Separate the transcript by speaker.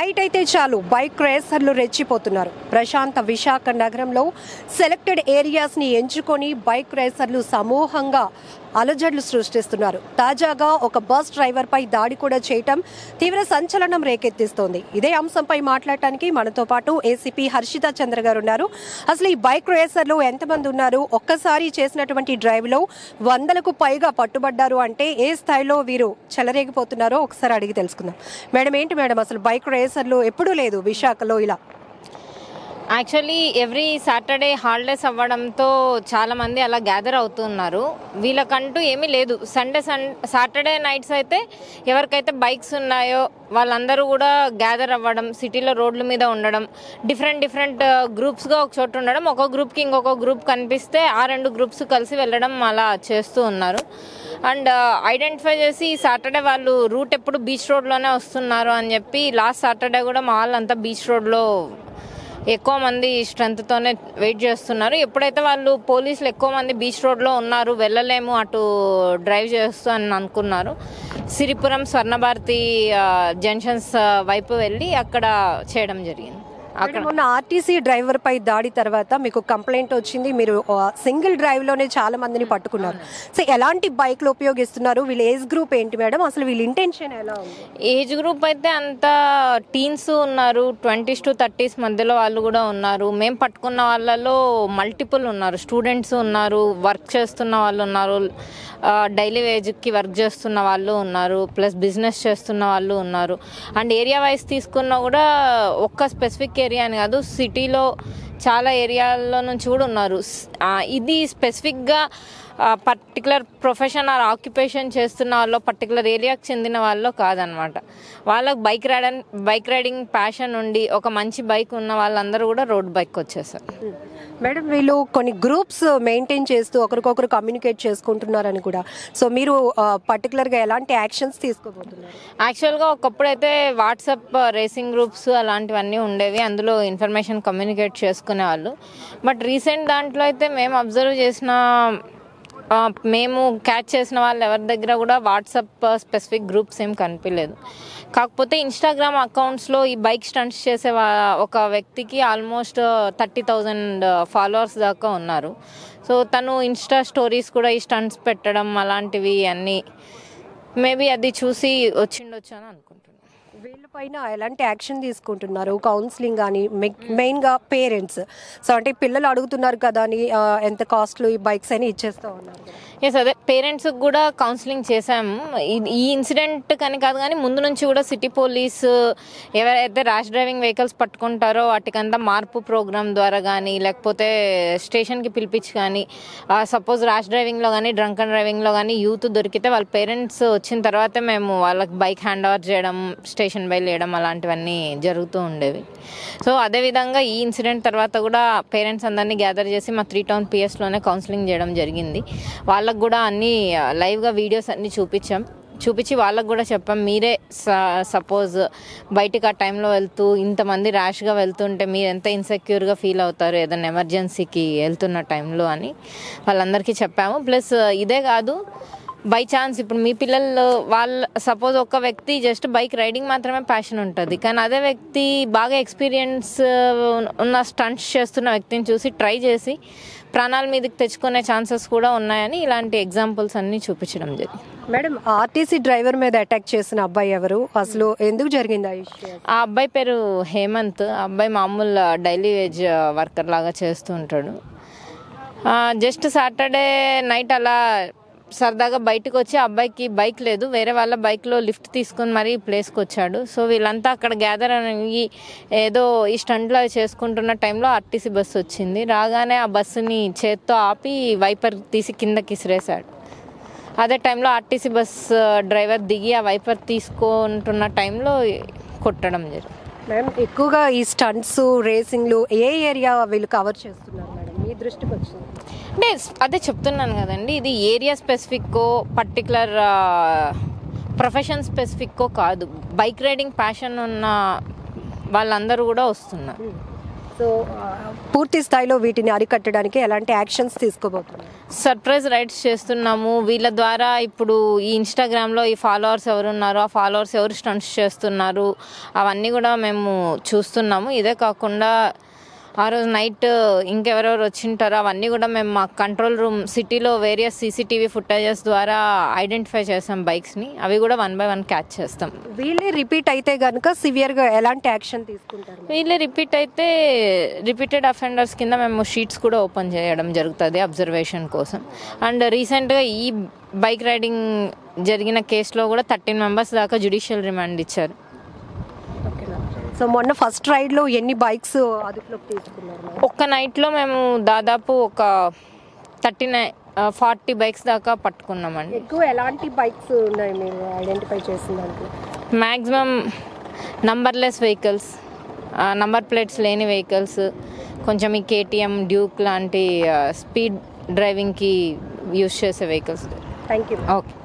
Speaker 1: Night అయితే చాలు bike రేసర్లు రెచ్చిపోతున్నారు ప్రశాంత విశాఖ నగరంలో సెలెక్టెడ్ ఏరియాస్ ని ఎంచుకొని బైక్ రేసర్లు సమూహంగా అలజడులు సృష్టిస్తున్నారు తాజాగా ఒక బస్ డ్రైవర్ పై దాడి కూడా చేయటం తీవ్ర సంచలనం రేకెత్తిస్తోంది ఇదే అంశంపై మాట్లాడటానికి మనతో పాటు ఏసీపీ హర్షిత చంద్ర గారు ఉన్నారు అసలు ఈ బైక్ రేసర్లు ఎంతమంది ఉన్నారు ఒక్కసారి చేసినటువంటి డ్రైవ్ లో వందలకు పైగా పట్టుబడ్డారు అంటే ఏ స్థాయిలో వీరు చెలరేగిపోతున్నారో ఒకసారి అడిగి తెలుసుకుందాం మేడం ఏంటి మేడం అసలు బైక్ రేసర్లు ఎప్పుడూ లేదు విశాఖలో ఇలా
Speaker 2: యాక్చువల్లీ ఎవ్రీ సాటర్డే హాలిడేస్ అవ్వడంతో చాలా మంది అలా గ్యాదర్ అవుతున్నారు వీళ్ళకంటూ ఏమీ లేదు సండే సన్ సాటర్డే నైట్స్ అయితే ఎవరికైతే బైక్స్ ఉన్నాయో వాళ్ళందరూ కూడా గ్యాదర్ అవ్వడం సిటీలో రోడ్ల మీద ఉండడం డిఫరెంట్ డిఫరెంట్ గ్రూప్స్గా ఒక చోట ఉండడం ఒక గ్రూప్కి ఇంకొక గ్రూప్ కనిపిస్తే ఆ రెండు గ్రూప్స్ కలిసి వెళ్ళడం అలా చేస్తూ ఉన్నారు అండ్ ఐడెంటిఫై చేసి సాటర్డే వాళ్ళు రూట్ ఎప్పుడు బీచ్ రోడ్లోనే వస్తున్నారు అని చెప్పి లాస్ట్ సాటర్డే కూడా మా వాళ్ళంతా బీచ్ రోడ్లో ఎక్కువ మంది స్ట్రెంగ్త్తోనే వెయిట్ చేస్తున్నారు ఎప్పుడైతే వాళ్ళు పోలీసులు ఎక్కువ మంది బీచ్ రోడ్లో ఉన్నారు వెళ్ళలేము అటు డ్రైవ్ చేస్తూ అని అనుకున్నారు సిరిపురం స్వర్ణభారతి ఆ, జంక్షన్స్ ఆ, వైపు వెళ్ళి అక్కడ చేయడం జరిగింది అక్కడ
Speaker 1: మొన్న ఆర్టీసీ డ్రైవర్ పై దాడి తర్వాత మీకు కంప్లైంట్ వచ్చింది మీరు సింగిల్ డ్రైవ్ లోనే చాలా మందిని పట్టుకున్నారు సో ఎలాంటి బైక్లు ఉపయోగిస్తున్నారు వీళ్ళ ఏజ్ గ్రూప్ ఏంటి మేడం అసలు వీళ్ళ ఇంటెన్షన్ ఎలా ఉంది
Speaker 2: ఏజ్ గ్రూప్ అయితే అంత టీన్స్ ఉన్నారు ట్వంటీస్ టు థర్టీస్ మధ్యలో వాళ్ళు కూడా ఉన్నారు మేము పట్టుకున్న వాళ్ళలో మల్టిపుల్ ఉన్నారు స్టూడెంట్స్ ఉన్నారు వర్క్ చేస్తున్న వాళ్ళు ఉన్నారు డైలీ వేజ్కి వర్క్ చేస్తున్న వాళ్ళు ఉన్నారు ప్లస్ బిజినెస్ చేస్తున్న వాళ్ళు ఉన్నారు అండ్ ఏరియా వైజ్ తీసుకున్నా కూడా ఒక్క స్పెసిఫిక్ ఏరియా అని కాదు సిటీలో చాలా ఏరియాల్లో నుంచి కూడా ఉన్నారు స్- ఆ, ఇది స్పెసిఫిక్గా పర్టికులర్ ప్రొఫెషన్ ఆర్ ఆక్యుపేషన్ చేస్తున్న వాళ్ళు పర్టికులర్ ఏరియాకి చెందిన వాళ్ళు కాదనమాట వాళ్ళకి bike riding bike riding passion ఉండి ఒక మంచి బైక్ ఉన్న వాళ్ళందరూ కూడా రోడ్ బైక్ వచ్చేసారు
Speaker 1: మేడం వీళ్ళు కొన్ని గ్రూప్స్ మెయింటైన్ చేస్తూ ఒకరికొకరు కమ్యూనికేట్ చేసుకుంటున్నారని కూడా సో మీరు పర్టికులర్ గా ఎలాంటి యాక్షన్స్ తీసుకోబోతున్నారు
Speaker 2: యాక్చువల్గా ఒకప్పుడైతే వాట్సాప్ రేసింగ్ గ్రూప్స్ అలాంటివన్నీ ఉండేవి అందులో ఇన్ఫర్మేషన్ కమ్యూనికేట్ చేసుకునేవాళ్ళు బట్ రీసెంట్ దాంట్లో అయితే మేము అబ్జర్వ్ చేసిన ఆ, మేము క్యాచ్ చేసిన వాళ్ళు ఎవరి దగ్గర కూడా వాట్సాప్ స్పెసిఫిక్ గ్రూప్స్ ఏం కనిపించలేదు కాకపోతే ఇన్స్టాగ్రామ్ అకౌంట్స్లో ఈ బైక్ స్టంట్స్ చేసే వా- ఒక వ్యక్తికి ఆల్మోస్ట్ థర్టీ థౌజండ్ ఫాలోవర్స్ దాకా ఉన్నారు సో తను ఇన్స్టా స్టోరీస్ కూడా ఈ స్టంట్స్ పెట్టడం అలాంటివి అన్నీ మేబీ అది చూసి వచ్చిండొచ్చు అని అనుకుంటున్నాను
Speaker 1: వీళ్ళపైన ఎలాంటి యాక్షన్ తీసుకుంటున్నారు కౌన్సిలింగ్ కానీ మెయిన్ గా పేరెంట్స్ సో అంటే పిల్లలు అడుగుతున్నారు కదా అని ఆ, ఎంత కాస్ట్లు ఈ బైక్స్ అని ఇచ్చేస్తా ఉన్నారు కదా.
Speaker 2: ఎస్ అదే పేరెంట్స్కి కూడా కౌన్సిలింగ్ చేశాము ఇది- ఈ ఇన్సిడెంట్ కానీ కాదు కానీ ముందు నుంచి కూడా సిటీ పోలీస్ ఎవరైతే ర్యాష్ డ్రైవింగ్ వెహికల్స్ పట్టుకుంటారో వాటికంతా మార్పు ప్రోగ్రామ్ ద్వారా కానీ లేకపోతే స్టేషన్కి పిలిపించి కానీ సపోజ్ ర్యాష్ డ్రైవింగ్లో కానీ డ్రంక్ అండ్ డ్రైవింగ్లో కానీ యూత్ దొరికితే వాళ్ళ పేరెంట్స్ వచ్చిన తర్వాతే మేము వాళ్ళకి బైక్ హ్యాండ్ ఓవర్ చేయడం స్టేషన్ బయలుదేయడం అలాంటివన్నీ జరుగుతూ ఉండేవి సో అదేవిధంగా ఈ ఇన్సిడెంట్ తర్వాత కూడా పేరెంట్స్ అందరినీ గ్యాదర్ చేసి మా త్రీ టౌన్ పిఎస్లోనే కౌన్సిలింగ్ చేయడం జరిగింది వాళ్ళకు కూడా అన్ని లైవ్గా వీడియోస్ అన్నీ చూపించాం చూపించి వాళ్ళకు కూడా చెప్పాం మీరే సపోజ్ బయటికి ఆ టైంలో వెళ్తూ ఇంతమంది ర్యాష్గా వెళ్తుంటే మీరు ఎంత ఇన్సెక్యూర్గా ఫీల్ అవుతారు ఏదైనా ఎమర్జెన్సీకి వెళ్తున్న టైంలో అని వాళ్ళందరికీ చెప్పాము ప్లస్ ఇదే కాదు బై ఛాన్స్ ఇప్పుడు మీ పిల్లలు వాళ్ళ సపోజ్ ఒక వ్యక్తి జస్ట్ బైక్ రైడింగ్ మాత్రమే ప్యాషన్ ఉంటుంది కానీ అదే వ్యక్తి బాగా ఎక్స్పీరియన్స్ ఉన్న స్టంట్స్ చేస్తున్న వ్యక్తిని చూసి ట్రై చేసి ప్రాణాల మీదకి తెచ్చుకునే ఛాన్సెస్ కూడా ఉన్నాయని ఇలాంటి ఎగ్జాంపుల్స్ అన్నీ చూపించడం జరిగింది
Speaker 1: మేడం ఆర్టీసీ డ్రైవర్ మీద అటాక్ చేసిన అబ్బాయి ఎవరు అసలు ఎందుకు జరిగింది ఆ ఇష్యూ
Speaker 2: ఆ అబ్బాయి పేరు హేమంత్ ఆ అబ్బాయి మామూలు డైలీ వేజ్ వర్కర్ లాగా చేస్తూ ఉంటాడు జస్ట్ సాటర్డే నైట్ అలా సరదాగా బయటకు వచ్చి ఆ అబ్బాయికి బైక్ లేదు వేరే వాళ్ళ బైక్లో లిఫ్ట్ తీసుకుని మరీ ఈ ప్లేస్కి వచ్చాడు సో వీళ్ళంతా అక్కడ గ్యాదర్ అయ్యి ఏదో ఈ స్టంట్లో చేసుకుంటున్న టైంలో ఆర్టీసీ బస్సు వచ్చింది రాగానే ఆ బస్సుని చేత్తో ఆపి వైపర్ తీసి కిందకి ఇసిరేశాడు అదే టైంలో ఆర్టీసీ బస్ డ్రైవర్ దిగి ఆ వైపర్ తీసుకుంటున్న టైంలో కొట్టడం జరిగింది
Speaker 1: మేడం ఎక్కువగా ఈ స్టంట్స్ రేసింగ్లు ఏ ఏరియా వీళ్ళు కవర్ చేస్తున్నారు మేడం మీ దృష్టికి వచ్చింది
Speaker 2: అంటే స్- అదే చెప్తున్నాను కదండి ఇది ఏరియా స్పెసిఫిక్కో పర్టికులర్ ప్రొఫెషన్ స్పెసిఫిక్కో కాదు బైక్ రైడింగ్ ప్యాషన్ ఉన్న వాళ్ళందరూ కూడా వస్తున్నారు
Speaker 1: సో ఆ, పూర్తి స్థాయిలో వీటిని అరికట్టడానికి ఎలాంటి యాక్షన్స్ తీసుకోబోతున్నారు
Speaker 2: సర్ప్రైజ్ రైడ్స్ చేస్తున్నాము వీళ్ళ ద్వారా ఇప్పుడు ఈ ఇన్స్టాగ్రామ్లో ఈ ఫాలోవర్స్ ఎవరు ఉన్నారో ఆ ఫాలోవర్స్ ఎవరు స్టంట్స్ చేస్తున్నారు అవన్నీ కూడా మేము చూస్తున్నాము ఇదే కాకుండా ఆ రోజు నైట్ ఇంకెవరెవరు వచ్చింటారో అవన్నీ కూడా మేము మా కంట్రోల్ రూమ్ సిటీలో వేరియస్ సీసీటీవీ ఫుటేజెస్ ద్వారా ఐడెంటిఫై చేస్తాం బైక్స్ని అవి కూడా వన్ బై వన్ క్యాచ్ చేస్తాం
Speaker 1: వీళ్ళే రిపీట్ అయితే కనుక సివియర్గా ఎలాంటి యాక్షన్ తీసుకుంటారు
Speaker 2: వీళ్ళే రిపీట్ అయితే రిపీటెడ్ అఫెండర్స్ కింద మేము షీట్స్ కూడా ఓపెన్ చేయడం జరుగుతుంది అబ్జర్వేషన్ కోసం అండ్ రీసెంట్గా ఈ బైక్ రైడింగ్ జరిగిన కేసులో కూడా థర్టీన్ మెంబర్స్ దాకా జ్యుడిషియల్ రిమాండ్ ఇచ్చారు
Speaker 1: సో మొన్న ఫస్ట్ రైడ్లో ఎన్ని బైక్స్ అదుపులోకి తీసుకున్నారు మేడం?
Speaker 2: ఒక్క నైట్లో మేము దాదాపు ఒక థర్టీ నైన్ ఫార్టీ బైక్స్ దాకా పట్టుకున్నామండి
Speaker 1: ఎక్కువ ఎలాంటి బైక్స్ ఉన్నాయి మీరు ఐడెంటిఫై చేసిన దాంట్లో
Speaker 2: maximum numberless vehicles number plates లేని వెహికల్స్ కొంచెం ఈ కేటీఎం డ్యూక్ లాంటి స్పీడ్ డ్రైవింగ్కి యూస్ చేసే వెహికల్స్
Speaker 1: థ్యాంక్ యూ
Speaker 2: ఓకే